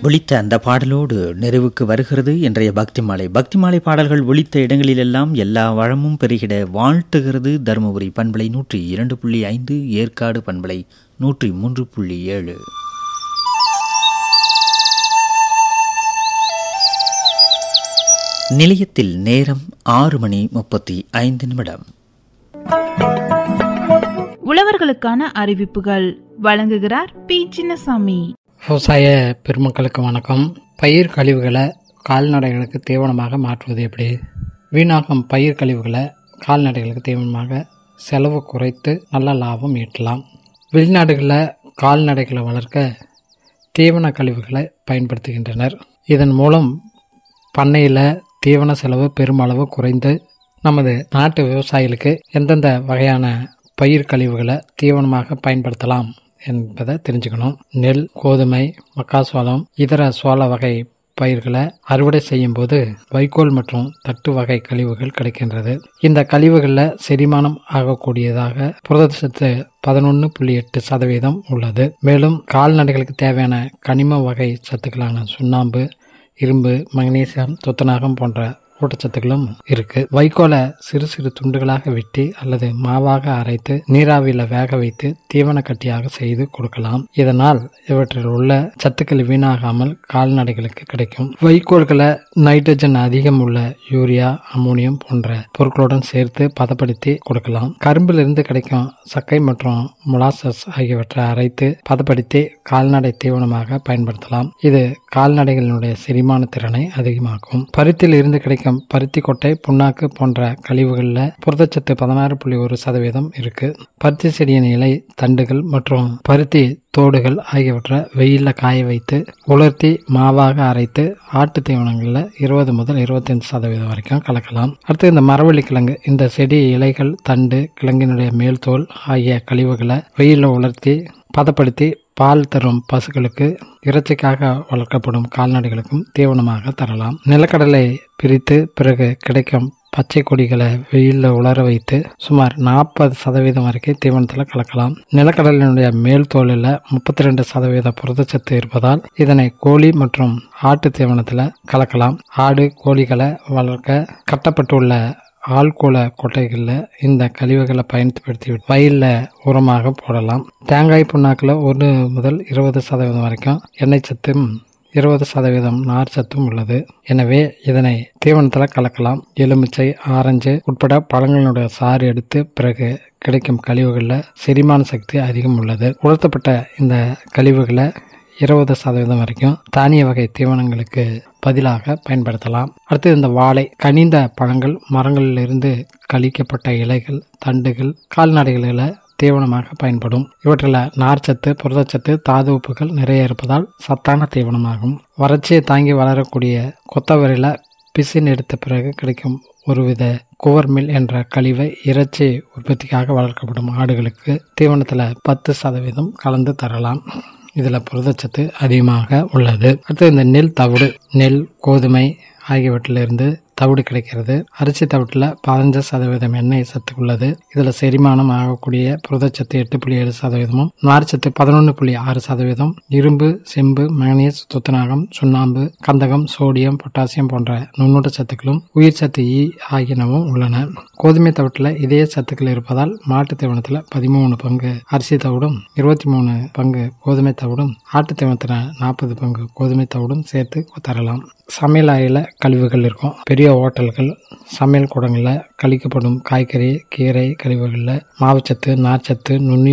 ஒலித்த அந்த பாடலோடு நிறைவுக்கு வருகிறது இன்றைய பக்தி மாலை பக்தி மாலை பாடல்கள் ஒலித்த இடங்களிலெல்லாம் எல்லா வளமும் பெருகிட வாழ்த்துகிறது தருமபுரி பண்பலை நூற்றி இரண்டு புள்ளி ஐந்து ஏற்காடு பண்பலை நூற்றி மூன்று புள்ளி ஏழு நிலையத்தில் நேரம் ஆறு மணி முப்பத்தி ஐந்து நிமிடம் உழவர்களுக்கான அறிவிப்புகள் வழங்குகிறார் பி சின்னசாமி விவசாய பெருமக்களுக்கு வணக்கம் பயிர் கழிவுகளை கால்நடைகளுக்கு தீவனமாக மாற்றுவது எப்படி வீணாகும் பயிர் கழிவுகளை கால்நடைகளுக்கு தீவனமாக செலவு குறைத்து நல்ல லாபம் ஈட்டலாம் வெளிநாடுகளில் கால்நடைகளை வளர்க்க தீவன கழிவுகளை பயன்படுத்துகின்றனர் இதன் மூலம் பண்ணையில் தீவன செலவு பெருமளவு குறைந்து நமது நாட்டு விவசாயிகளுக்கு எந்தெந்த வகையான பயிர் கழிவுகளை தீவனமாக பயன்படுத்தலாம் என்பதை தெரிஞ்சுக்கணும் நெல் கோதுமை மக்காசோளம் இதர சோள வகை பயிர்களை அறுவடை செய்யும் போது வைக்கோல் மற்றும் தட்டு வகை கழிவுகள் கிடைக்கின்றது இந்த கழிவுகளில் செரிமானம் ஆகக்கூடியதாக புரதச்சத்து பதினொன்று புள்ளி எட்டு சதவீதம் உள்ளது மேலும் கால்நடைகளுக்கு தேவையான கனிம வகை சத்துக்களான சுண்ணாம்பு இரும்பு மக்னீசியம் துத்தநாகம் போன்ற ஊட்டச்சத்துக்களும் இருக்கு வைக்கோலை சிறு சிறு துண்டுகளாக வெட்டி அல்லது மாவாக அரைத்து நீராவியில் வேக வைத்து தீவன கட்டியாக செய்து கொடுக்கலாம் இதனால் இவற்றில் உள்ள சத்துக்கள் வீணாகாமல் கால்நடைகளுக்கு கிடைக்கும் வைக்கோல்களை நைட்ரஜன் அதிகம் உள்ள யூரியா அமோனியம் போன்ற பொருட்களுடன் சேர்த்து பதப்படுத்தி கொடுக்கலாம் கரும்பிலிருந்து கிடைக்கும் சக்கை மற்றும் மொலாசஸ் ஆகியவற்றை அரைத்து பதப்படுத்தி கால்நடை தீவனமாக பயன்படுத்தலாம் இது கால்நடைகளினுடைய செரிமான திறனை அதிகமாக்கும் பருத்தியில் இருந்து கிடைக்கும் பருத்தி கொட்டை புண்ணாக்கு போன்ற கழிவுகளில் புரதச்சத்து பதினாறு புள்ளி ஒரு சதவீதம் இருக்கு பருத்தி செடியின் இலை தண்டுகள் மற்றும் பருத்தி தோடுகள் ஆகியவற்றை வெயிலில் காய வைத்து உலர்த்தி மாவாக அரைத்து ஆட்டு தீவனங்களில் இருபது முதல் இருபத்தஞ்சு சதவீதம் வரைக்கும் கலக்கலாம் அடுத்து இந்த மரவள்ளி கிழங்கு இந்த செடி இலைகள் தண்டு கிழங்கினுடைய மேல் தோல் ஆகிய கழிவுகளை வெயிலில் உலர்த்தி பதப்படுத்தி பால் தரும் பசுக்களுக்கு இறைச்சிக்காக வளர்க்கப்படும் கால்நடைகளுக்கும் தீவனமாக தரலாம் நிலக்கடலை பிரித்து பிறகு கிடைக்கும் பச்சை கொடிகளை வெயிலில் உலர வைத்து சுமார் நாற்பது சதவீதம் வரைக்கும் தீவனத்தில் கலக்கலாம் நிலக்கடலினுடைய மேல் தோலில் முப்பத்தி ரெண்டு சதவீத புரதச்சத்து இருப்பதால் இதனை கோழி மற்றும் ஆட்டு தீவனத்தில் கலக்கலாம் ஆடு கோழிகளை வளர்க்க கட்டப்பட்டுள்ள ஆள்கூல கொட்டைகளில் இந்த கழிவுகளை பயன்படுத்தி வயலில் உரமாக போடலாம் தேங்காய் புண்ணாக்கில் ஒன்று முதல் இருபது சதவீதம் வரைக்கும் எண்ணெய் சத்தும் இருபது சதவீதம் நார் சத்தும் உள்ளது எனவே இதனை தீவனத்தில் கலக்கலாம் எலுமிச்சை ஆரஞ்சு உட்பட பழங்களினுடைய சாறு எடுத்து பிறகு கிடைக்கும் கழிவுகளில் செரிமான சக்தி அதிகம் உள்ளது உலர்த்தப்பட்ட இந்த கழிவுகளை இருபது சதவீதம் வரைக்கும் தானிய வகை தீவனங்களுக்கு பதிலாக பயன்படுத்தலாம் அடுத்து இந்த வாழை கனிந்த பழங்கள் மரங்களிலிருந்து கழிக்கப்பட்ட இலைகள் தண்டுகள் கால்நடைகளில் தீவனமாக பயன்படும் இவற்றில் நார்ச்சத்து புரதச்சத்து தாது உப்புகள் நிறைய இருப்பதால் சத்தான தீவனமாகும் வறட்சியை தாங்கி வளரக்கூடிய கொத்தவரையில் பிசின் எடுத்த பிறகு கிடைக்கும் ஒருவித குவர்மில் என்ற கழிவை இறைச்சி உற்பத்திக்காக வளர்க்கப்படும் ஆடுகளுக்கு தீவனத்தில் பத்து சதவீதம் கலந்து தரலாம் இதில் புரதச்சத்து அதிகமாக உள்ளது அடுத்து இந்த நெல் தவிடு நெல் கோதுமை ஆகியவற்றிலிருந்து தவிடு கிடைக்கிறது அரிசி தவிட்டில் பதினஞ்சு சதவீதம் எண்ணெய் சத்து உள்ளது இதில் செரிமானம் ஆகக்கூடிய புரதச்சத்து எட்டு புள்ளி ஏழு சதவீதமும் நார்ச்சத்து பதினொன்று புள்ளி ஆறு சதவீதம் இரும்பு செம்பு மங்கனீஸ் துத்தநாகம் சுண்ணாம்பு கந்தகம் சோடியம் பொட்டாசியம் போன்ற நுண்ணூட்ட சத்துக்களும் உயிர் சத்து ஈ ஆகியனவும் உள்ளன கோதுமை தவிட்டில் இதே சத்துக்கள் இருப்பதால் மாட்டு தீவனத்தில் பதிமூணு பங்கு அரிசி தவிடும் இருபத்தி மூணு பங்கு கோதுமை தவிடும் ஆட்டு தீவனத்தில் நாற்பது பங்கு கோதுமை தவிடும் சேர்த்து தரலாம் சமையல் அறையில் கழிவுகள் இருக்கும் பெரிய ஹோட்டல்கள் சமையல் கூடங்களில் கழிக்கப்படும் காய்கறி கீரை கழிவுகளில் மாவுச்சத்து நார்ச்சத்து நுண்ணி